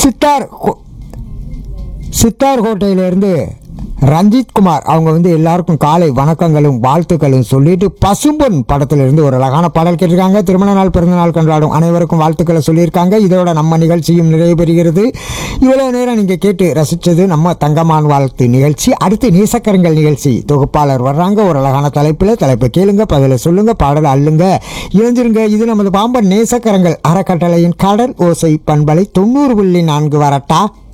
சித்தார் கோ- சித்தார் கோட்டையிலேருந்து ரஞ்சித் குமார் அவங்க வந்து எல்லாருக்கும் காலை வணக்கங்களும் வாழ்த்துக்களும் சொல்லிட்டு பசும்பொன் படத்திலிருந்து ஒரு அழகான பாடல் கேட்டிருக்காங்க திருமண நாள் பிறந்த நாள் கொண்டாடும் அனைவருக்கும் வாழ்த்துக்களை சொல்லியிருக்காங்க இதோட நம்ம நிகழ்ச்சியும் நிறைவு பெறுகிறது இவ்வளவு நேரம் நீங்கள் கேட்டு ரசித்தது நம்ம தங்கமான் வாழ்த்து நிகழ்ச்சி அடுத்து நேசக்கரங்கள் நிகழ்ச்சி தொகுப்பாளர் வர்றாங்க ஒரு அழகான தலைப்பில் தலைப்பை கேளுங்க பதில சொல்லுங்க பாடல் அள்ளுங்க இணைஞ்சிருங்க இது நமது பாம்பன் நேசக்கரங்கள் அறக்கட்டளையின் கடல் ஓசை பண்பலை தொண்ணூறு புள்ளி நான்கு வரட்டா